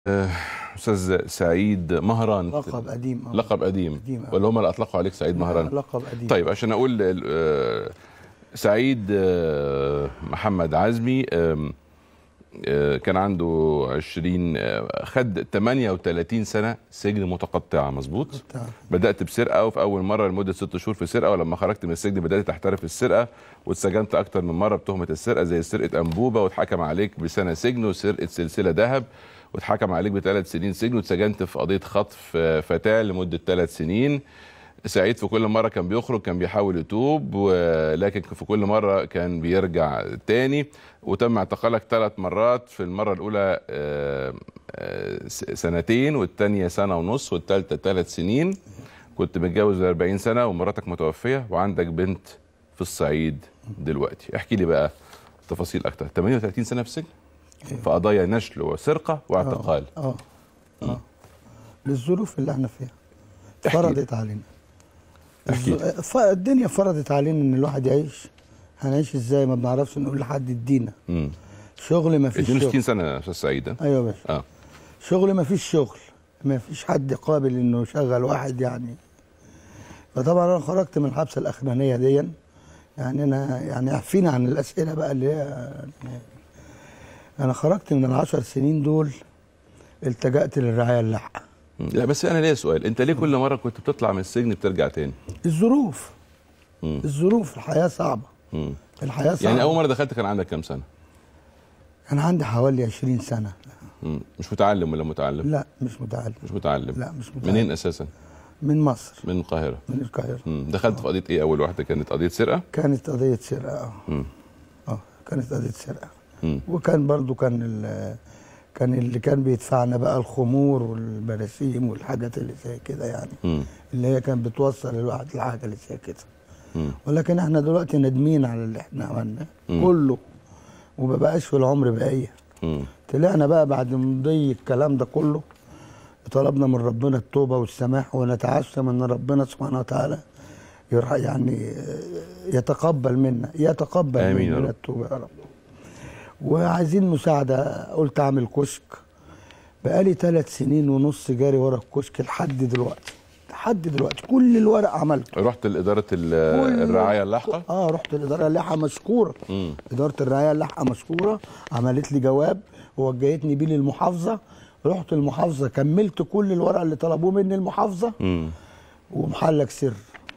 آه، استاذ سعيد مهران لقب قديم آه. لقب قديم قديم، آه. ولا هم اللي اطلقوا عليك سعيد مهران لقب قديم طيب عشان اقول آه، سعيد آه، محمد عزمي آم، آه، كان عنده 20 آه، خد 38 سنه سجن متقطعه مظبوط بتاع- بدات بسرقه وفي اول مره لمده ست شهور في سرقه ولما خرجت من السجن بدات تحترف السرقه واتسجنت اكتر من مره بتهمه السرقه زي سرقه انبوبه واتحكم عليك بسنه سجن وسرقه سلسله ذهب واتحكم عليك بثلاث سنين سجن واتسجنت في قضيه خطف آه، فتاه لمده ثلاث سنين سعيد في كل مره كان بيخرج كان بيحاول يتوب ولكن في كل مره كان بيرجع تاني وتم اعتقالك ثلاث مرات في المره الاولى آه، آه، س- سنتين والثانيه سنه ونص والثالثه ثلاث سنين كنت متجوز 40 سنه ومراتك متوفيه وعندك بنت في الصعيد دلوقتي احكي لي بقى تفاصيل اكتر 38 سنه في السجن في قضايا نشل وسرقه واعتقال اه اه للظروف اللي احنا فيها احكي. فرضت علينا احكي الظ- ف- الدنيا فرضت علينا ان الواحد يعيش هنعيش ازاي ما بنعرفش نقول لحد ادينا امم شغل ما فيش 62 شغل سنه يا استاذ سعيد ها؟ ايوه يا باشا اه شغل ما فيش شغل ما فيش حد قابل انه يشغل واحد يعني فطبعا انا خرجت من الحبسه الاخرانيه دي يعني انا يعني اعفينا عن الاسئله بقى اللي هي انا خرجت من العشر سنين دول التجأت للرعايه اللاحقه مم. لا بس انا ليا سؤال انت ليه كل مره كنت بتطلع من السجن بترجع تاني الظروف مم. الظروف الحياه صعبه مم. الحياه صعبه يعني اول مره دخلت كان عندك كام سنه انا عندي حوالي 20 سنه مم. مش متعلم ولا متعلم لا مش متعلم مش متعلم لا مش متعلم منين اساسا من مصر من القاهره من القاهره مم. دخلت في قضيه ايه اول واحده كانت قضيه سرقه كانت قضيه سرقه اه مم. اه كانت قضيه سرقه مم. وكان برضو كان ال- كان اللي كان بيدفعنا بقى الخمور والبراسيم والحاجات اللي زي كده يعني مم. اللي هي كانت بتوصل الواحد لحاجه اللي زي كده مم. ولكن احنا دلوقتي ندمين على اللي احنا عملناه مم. كله وما بقاش في العمر بقيه مم. طلعنا بقى بعد مضي الكلام ده كله طلبنا من ربنا التوبه والسماح ونتعشم ان ربنا سبحانه وتعالى يرح يعني يتقبل منا يتقبل آمين يا منا رب. التوبه يا رب وعايزين مساعده قلت اعمل كشك بقالي ثلاث سنين ونص جاري ورا الكشك لحد دلوقتي لحد دلوقتي كل الورق عملته رحت لاداره ال- كل- الرعايه اللاحقه اه رحت الاداره اللاحقه مشكوره مم. اداره الرعايه اللاحقه مشكوره عملت لي جواب ووجهتني بيه للمحافظه رحت المحافظه كملت كل الورق اللي طلبوه مني المحافظه مم. ومحلك سر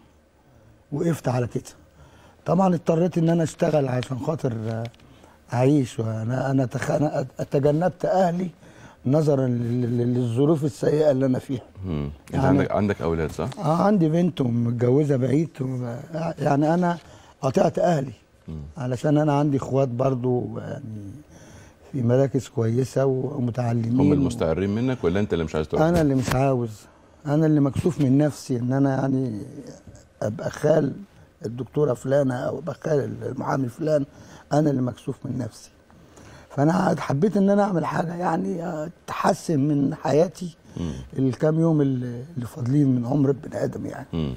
وقفت على كده طبعا اضطريت ان انا اشتغل عشان خاطر آه، اعيش وانا انا تخ... أنا تجنبت اهلي نظرا لل- لل- للظروف السيئه اللي انا فيها مم. انت يعني- عندك عندك اولاد صح؟ اه عندي بنت ومتجوزه بعيد و... يعني انا قطعت اهلي علشان انا عندي اخوات برضو يعني في مراكز كويسه ومتعلمين هم المستعرين منك ولا انت اللي مش عايز تروح؟ انا اللي مش عاوز انا اللي مكسوف من نفسي ان انا يعني ابقى خال الدكتوره فلانه او ابقى خال المحامي فلان انا اللي مكسوف من نفسي فانا حبيت ان انا اعمل حاجه يعني تحسن من حياتي الكام يوم اللي اللي فاضلين من عمر البني ادم يعني مم.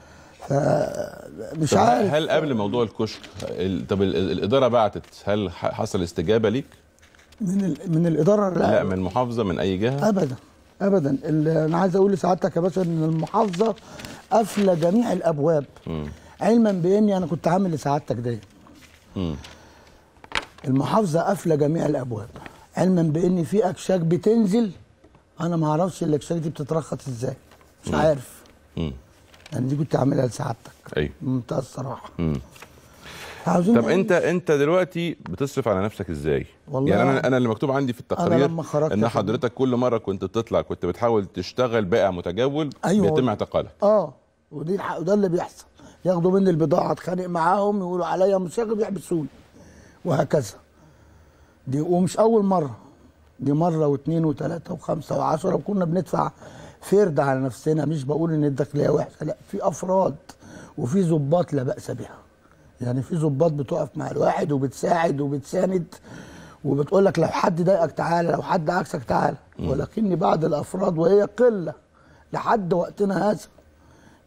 فمش طب عارف هل قبل موضوع الكشك ال- طب ال- الاداره بعتت هل ح- حصل استجابه ليك؟ من ال... من الاداره لا من محافظه من اي جهه؟ ابدا ابدا ال- انا عايز اقول لسعادتك يا باشا ان المحافظه قافله جميع الابواب مم. علما باني انا كنت عامل لسعادتك دي مم. المحافظه قافله جميع الابواب علما بان في اكشاك بتنزل انا ما اعرفش الاكشاك دي بتترخص ازاي مش عارف مم. يعني دي كنت عاملها لسعادتك ايوه بمنتهى الصراحه مم. عاوزين طب نقول- انت انت دلوقتي بتصرف على نفسك ازاي؟ والله يعني انا انا اللي مكتوب عندي في التقرير لما خرجت ان كده- حضرتك كل مره كنت بتطلع كنت بتحاول تشتغل بائع متجول أيوة. بيتم اعتقالك اه ودي الحق وده اللي بيحصل ياخدوا مني البضاعه اتخانق معاهم يقولوا عليا مشاغب يحبسوني وهكذا دي ومش اول مره دي مره واثنين وثلاثه وخمسه وعشره وكنا بندفع فرد على نفسنا مش بقول ان الداخليه وحشه لا في افراد وفي ضباط لا باس بها يعني في ضباط بتقف مع الواحد وبتساعد وبتساند وبتقول لك لو حد ضايقك تعالى لو حد عكسك تعالى ولكن بعض الافراد وهي قله لحد وقتنا هذا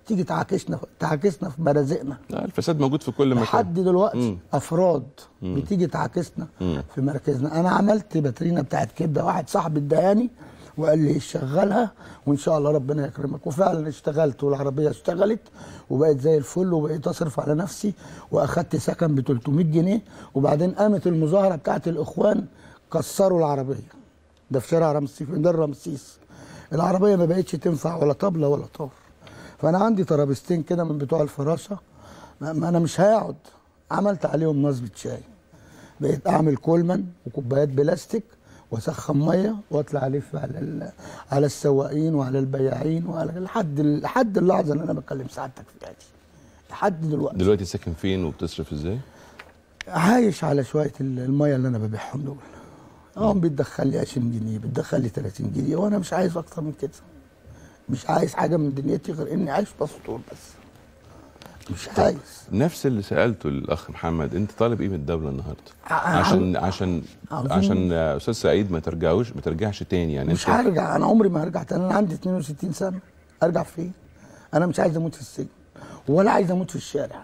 تيجي تعاكسنا تعاكسنا في مرازقنا لا الفساد موجود في كل مكان لحد دلوقتي مم. افراد بتيجي تعاكسنا مم. في مركزنا انا عملت باترينا بتاعت كبده واحد صاحبي اداني وقال لي شغلها وان شاء الله ربنا يكرمك وفعلا اشتغلت والعربيه اشتغلت وبقت زي الفل وبقيت اصرف على نفسي واخدت سكن ب 300 جنيه وبعدين قامت المظاهره بتاعت الاخوان كسروا العربيه ده في شارع رمسيس في ميدان رمسيس العربيه ما بقتش تنفع ولا طبله ولا طار فانا عندي ترابيزتين كده من بتوع الفراشه ما ما انا مش هقعد عملت عليهم نصبة شاي بقيت اعمل كولمان وكوبايات بلاستيك واسخن ميه واطلع الف على ال- على السواقين وعلى البياعين وعلى لحد لحد اللحظه اللي انا بكلم سعادتك فيها دي لحد دلوقتي دلوقتي ساكن فين وبتصرف ازاي؟ عايش على شويه ال- الميه اللي انا ببيعهم دول اه بتدخل لي 20 جنيه بتدخل لي 30 جنيه وانا مش عايز اكتر من كده مش عايز حاجه من دنيتي غير اني عايش بسطور بس مش عايز نفس اللي سالته الاخ محمد انت طالب ايه من الدوله النهارده؟ ع- عشان عشان عاوزين- عشان آه، استاذ سعيد ما ترجعوش ما ترجعش تاني يعني مش انت هرجع انا عمري ما هرجع تاني انا عندي 62 سنه ارجع فين انا مش عايز اموت في السجن ولا عايز اموت في الشارع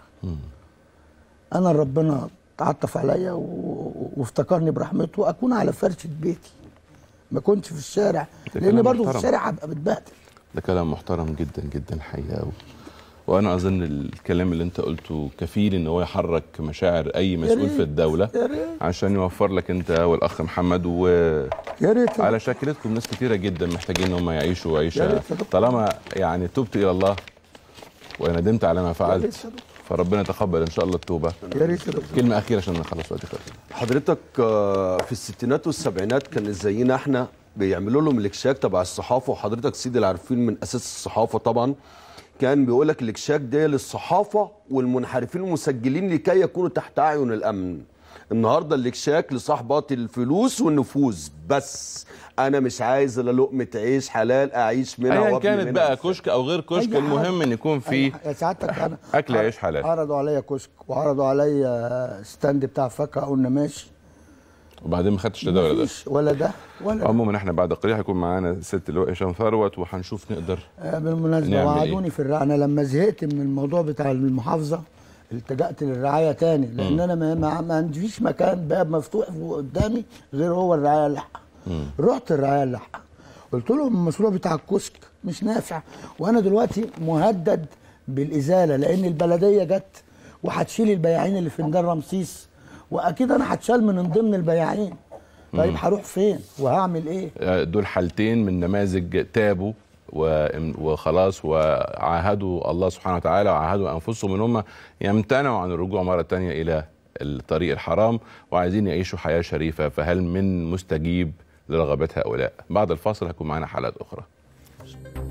انا ربنا تعطف عليا و- وافتكرني برحمته اكون على فرشه بيتي ما كنتش في الشارع ده لان كلام برضو في محترم. الشارع هبقى بتبهدل ده كلام محترم جدا جدا الحقيقه و... وانا اظن الكلام اللي انت قلته كفيل ان هو يحرك مشاعر اي مسؤول ريت. في الدوله يا ريت عشان يوفر لك انت والاخ محمد وعلى يا ريت شكلتكم ناس كتيره جدا محتاجين ان هم يعيشوا يا عيشه ريت يا دكتور. طالما يعني تبت الى الله وندمت على ما يا فعلت ريت يا دكتور. فربنا يتقبل ان شاء الله التوبه يا ريت يا دكتور كلمه اخيره عشان نخلص وقت خالص حضرتك آه، في الستينات والسبعينات كان زينا احنا بيعملوا لهم الاكشاك تبع الصحافه وحضرتك سيدي اللي عارفين من اساس الصحافه طبعا كان بيقول لك الاكشاك ده للصحافه والمنحرفين المسجلين لكي يكونوا تحت اعين الامن النهارده الاكشاك لصاحبات الفلوس والنفوذ بس انا مش عايز الا لقمه عيش حلال اعيش منها ايا وابني كانت منها بقى مستقبل. كشك او غير كشك أي المهم ان يكون في يا سعادتك انا أكل عيش حلال. عرضوا عليا كشك وعرضوا عليا ستاند بتاع فاكهه قلنا ماشي وبعدين ما خدتش ده ولا ده مفيش ولا ده ولا ده. عموما احنا بعد قليل هيكون معانا ست اللواء هشام ثروت وهنشوف نقدر آه، بالمناسبه نعمل وعدوني في الرعايه انا لما زهقت من الموضوع بتاع المحافظه التجأت للرعايه تاني لان انا ما, ما, ما عنديش مكان باب مفتوح قدامي غير هو الرعايه اللحقه رحت الرعايه اللحقه قلت لهم المشروع بتاع الكشك مش نافع وانا دلوقتي مهدد بالازاله لان البلديه جت وهتشيل البياعين اللي في ميدان رمسيس واكيد انا هتشال من ضمن البياعين طيب هروح فين وهعمل ايه دول حالتين من نماذج تابوا و- وخلاص وعاهدوا الله سبحانه وتعالى وعاهدوا انفسهم ان هم يمتنعوا عن الرجوع مره تانية الى الطريق الحرام وعايزين يعيشوا حياه شريفه فهل من مستجيب لرغبات هؤلاء بعد الفاصل هيكون معنا حلقات اخرى